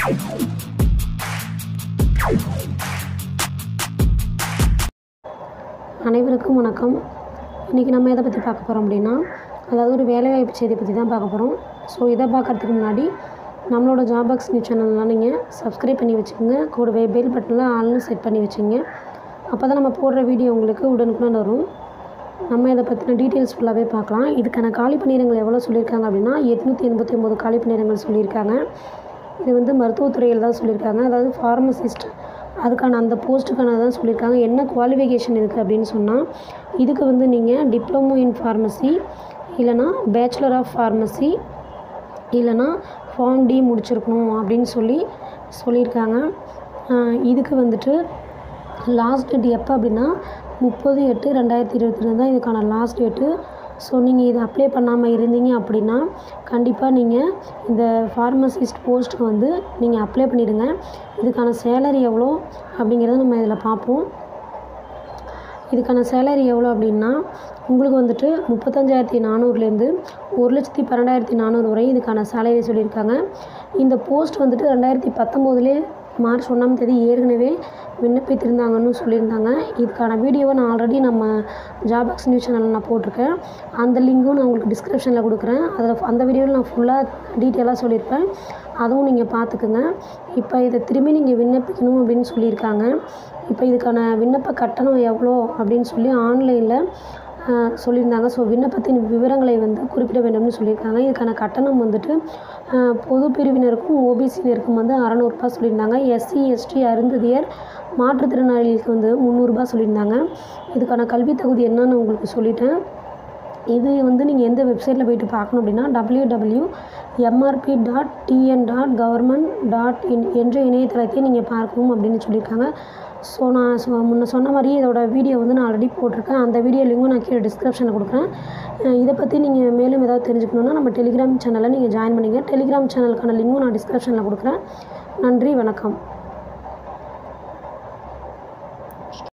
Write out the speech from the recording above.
அனைவருக்கும் வணக்கம் இன்றைக்கி நம்ம எதை பற்றி பார்க்க போகிறோம் அப்படின்னா அதாவது ஒரு வேலைவாய்ப்பு செய்தியை பற்றி தான் பார்க்க போகிறோம் ஸோ இதை பார்க்கறதுக்கு முன்னாடி நம்மளோட ஜாபாக்ஸ் நியூஸ் சேனல்லாம் நீங்கள் சப்ஸ்கிரைப் பண்ணி வச்சுக்கோங்க கூடவே பெல் பட்டனில் ஆல்னு செட் பண்ணி வச்சுங்க அப்போ தான் நம்ம போடுற வீடியோ உங்களுக்கு உடனுக்குடன் வரும் நம்ம இதை பற்றின டீட்டெயில்ஸ் ஃபுல்லாகவே பார்க்கலாம் இதுக்கான காலி பணியிடங்கள் எவ்வளோ சொல்லியிருக்காங்க அப்படின்னா எட்நூற்றி எண்பத்தி ஒம்பது காலி பணியிடங்கள் சொல்லியிருக்காங்க இது வந்து மருத்துவத்துறையில் தான் சொல்லியிருக்காங்க அதாவது ஃபார்மசிஸ்ட் அதுக்கான அந்த போஸ்ட்டுக்கான தான் சொல்லியிருக்காங்க என்ன குவாலிஃபிகேஷன் இருக்குது அப்படின்னு சொன்னால் இதுக்கு வந்து நீங்கள் டிப்ளமோ இன் ஃபார்மசி இல்லைனா பேச்சுலர் ஆஃப் ஃபார்மசி இல்லைனா ஃபார்ம் டி முடிச்சிருக்கணும் அப்படின்னு சொல்லி சொல்லியிருக்காங்க ஆஹ் இதுக்கு வந்துட்டு லாஸ்ட் டேட் எப்போ அப்படின்னா முப்பது எட்டு ரெண்டாயிரத்தி இருபத்தி ரெண்டு தான் இதுக்கான லாஸ்ட் டேட்டு ஸோ நீங்கள் இதை அப்ளை பண்ணாமல் இருந்தீங்க அப்படின்னா கண்டிப்பாக நீங்கள் இந்த ஃபார்மசிஸ்ட் போஸ்ட்டுக்கு வந்து நீங்கள் அப்ளை பண்ணிவிடுங்க இதுக்கான சேலரி எவ்வளோ அப்படிங்கிறத நம்ம இதில் பார்ப்போம் இதுக்கான சேலரி எவ்வளோ அப்படின்னா உங்களுக்கு வந்துட்டு முப்பத்தஞ்சாயிரத்தி நானூறுலேருந்து ஒரு லட்சத்தி பன்னெண்டாயிரத்தி நானூறு வரை இதுக்கான சேலரி சொல்லியிருக்காங்க இந்த போஸ்ட் வந்துட்டு ரெண்டாயிரத்தி பத்தொம்போதுலேயே மார்ச் ஒன்றாம் தேதி ஏற்கனவே விண்ணப்பித்திருந்தாங்கன்னு சொல்லியிருந்தாங்க இதுக்கான வீடியோவை நான் ஆல்ரெடி நம்ம ஜாபாக்ஸ் நியூஸ் சேனலில் நான் போட்டிருக்கேன் அந்த லிங்க்கும் நான் உங்களுக்கு டிஸ்கிரிப்ஷனில் கொடுக்குறேன் அதில் அந்த வீடியோவில் நான் ஃபுல்லாக டீட்டெயிலாக சொல்லியிருப்பேன் அதுவும் நீங்கள் பார்த்துக்குங்க இப்போ இதை திரும்பி நீங்கள் விண்ணப்பிக்கணும் அப்படின்னு சொல்லியிருக்காங்க இப்போ இதுக்கான விண்ணப்ப கட்டணம் எவ்வளோ அப்படின்னு சொல்லி ஆன்லைனில் சொல்லியிருந்தாங்க ஸோ விண்ணப்பத்தின் விவரங்களை வந்து குறிப்பிட வேண்டும்னு சொல்லியிருக்காங்க இதுக்கான கட்டணம் வந்துட்டு ஆஹ் பொது பிரிவினருக்கும் ஓபிசியினருக்கும் வந்து அறநூறுபா சொல்லியிருந்தாங்க எஸ்சி எஸ்டி அருந்ததியர் மாற்றுத்திறனாளிகளுக்கு வந்து முந்நூறுரூபா சொல்லியிருந்தாங்க இதுக்கான கல்வி தகுதி என்னன்னு உங்களுக்கு சொல்லிட்டேன் இது வந்து நீங்கள் எந்த வெப்சைட்டில் போயிட்டு பார்க்கணும் அப்படின்னா W W MRB dot TN dot government dot in என்ற இணையதளத்தை நீங்கள் பார்க்கணும் அப்படின்னு சொல்லியிருக்காங்க ஸோ நான் சொ முன்ன சொன்ன மாதிரி இதோட வீடியோ வந்து நான் ஆல்ரெடி போட்டிருக்கேன் அந்த வீடியோ லிங்கும் நான் கீழே டிஸ்கிரிப்ஷனில் கொடுக்குறேன் அஹ் இதை பற்றி நீங்கள் மேலும் ஏதாவது தெரிஞ்சுக்கணுன்னா நம்ம டெலிகிராம் சேனலில் நீங்கள் ஜாயின் பண்ணிங்க டெலிகிராம் சேனலுக்கான லிங்கும் நான் டிஸ்கிரிப்ஷனில் கொடுக்குறேன் நன்றி வணக்கம்